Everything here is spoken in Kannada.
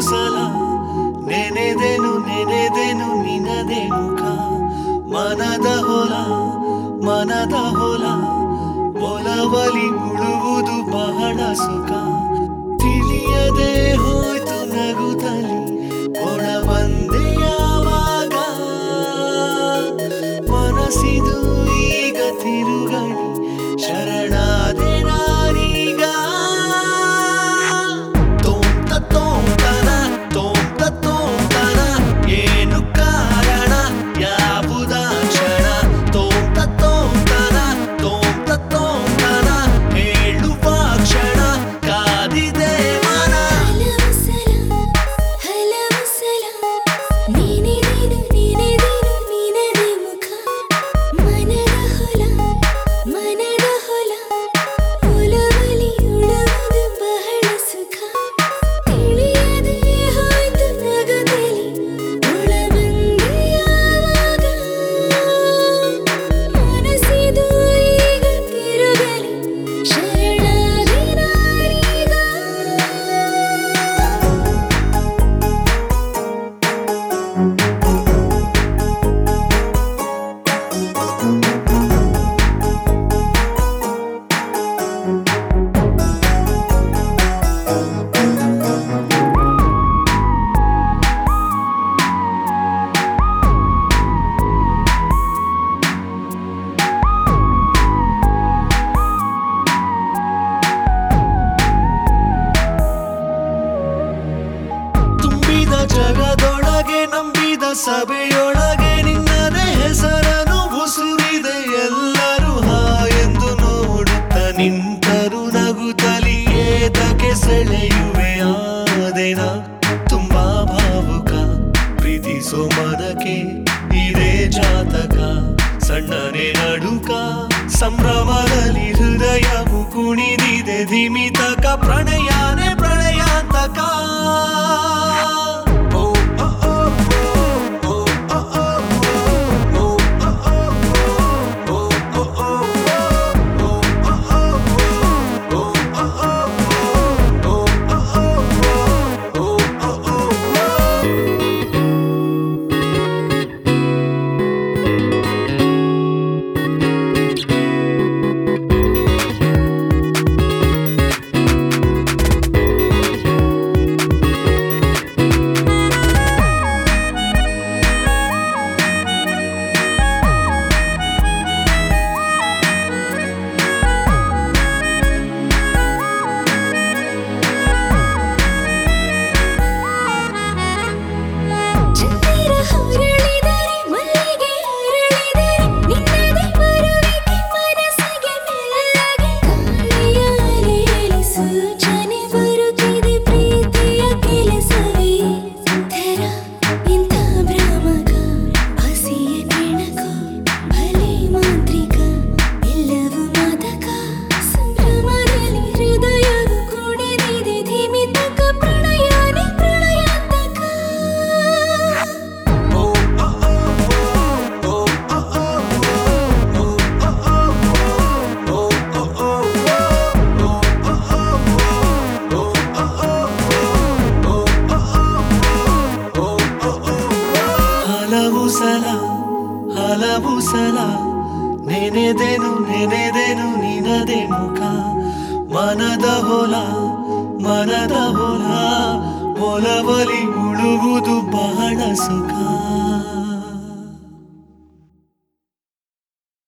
ಸಲ ನೆನೆದೆನು ನೆನೆದೆನು ನಿನದೆ ಮುಖ ಮನದ ಹೊಲ ಮನದ ಹೊಲ ಒಲವಲಿ ಉಳುವುದು ಬಹಳ ಸುಖ ತಿಳಿಯದೆ ಹೋಯ್ತು ನಗುತ್ತಲಿ ಒಳ ಬಂದೆ ಯಾವಾಗ ಮನಸ್ಸಿದು ಈಗ ತಿರುಗಣಿ ಶರಣಾದೆ ನಾನೀಗ ತೋಂತ ತೋಂತನ ತೋಂತ ತೋಂತನ ಏನು ಕಾರಣ ಯಾವುದ ಕ್ಷಣ ತೋಂತ ತೋಂತನ ತೋಂತ ತೋಂತನ ಹೇಳುವ ಕ್ಷಣ ಕಾದಿದೆ ಮನ ಹಲವು ಸಲ ಹಲವು ಸಲ ನೀನೆದೇನು ನೀನೆದೇನು ನೀನದೇ ಮುಖ ಮನದ ಹೊಲ ಮನದ ಹೊಲ ಒಲವಲಿ ಉಳುವುದು ಬಹಳ ಸುಖ ತಿಳಿಯದೆ ಹೋಯ್ತು ನಗುತ್ತಲಿ ಒಳ ಬಂದೆ ಯಾವಾಗ ಮನಸ್ಸಿದು ಈಗ ತಿರುಗಲಿ ಶರಣಾದೆ ನಾನೀಗ ತುಂಬಿದ ಜಗದೊಳಗೆ ನಂಬಿದ ಸಭೆಯೊಳಗೆ ನಿನ್ನದೇ ಹೆಸರನ್ನು ಉಸುರಿದೆ ಎಲ್ಲರೂ ಹಾಯೆಂದು ನೋಡುತ್ತ ನಿಂತರು ನಗುತ್ತಲಿ ಏತಕ್ಕೆ ಸೆಳೆಯುವೆ ಆದೆನ ತುಂಬಾ ಭಾವುಕ ಪ್ರೀತಿಸೋ ಮನಕ್ಕೆ ಇದೇ ಜಾತಕ ಸಣ್ಣನೆ ನಡುಕ ಸಂಭ್ರಮದಲ್ಲಿ ಹೃದಯವು ಕುಣಿದಿದೆ ಧಿಮಿತಕ ಪ್ರಣಯಾನೆ ಪ್ರಣಯಾಂತಕ ಓ, ಓ, ಓ, ಓ, ಓ, ಓ, ಓ, ಓ, ಓ, ಓ, ಓ, ಚಂದಿರ ಹೊರಳಿದರೆ ಮಲ್ಲಿಗೆ ಅರಳಿದರೆ ನಿನ್ನದೇ ಬರುವಿಕೆ ಮನಸ್ಸಿಗೆ ಮೆಲ್ಲಗೆ ಗಾಳಿಯ ಅಲೆಯಲ್ಲಿ ಸೂಚನೆ ಬರುತ್ತಿದೆ ಪ್ರೀತಿಯ ಕೆಲಸವೇ ಥರ ಇಂಥ ಭ್ರಾಮಕ ಹಸಿಯ ಕೆಣಕ ಭಲೆ ಮಾಂತ್ರಿಕ ಎಲ್ಲವೂ ಮಾದಕ ಸಂಭ್ರಮದಲ್ಲಿ ಹೃದಯವು ಕುಣಿದಿದೆ ಧಿಮಿತಕ ಪ್ರಣಯಾನೆ ಪ್ರಣಯಾಂತಕ ಹಲವು ಸಲ ಹಲವು ಸಲ ನೆನೆದೆನು ನೆನೆದೆನು ನಿನದೆ ಮುಖ ಮನದ ಹೊಲ ಮನದ ಹೊಲ ಒಲವಲಿ ಉಳುವುದು ಬಹಳ ಸುಖ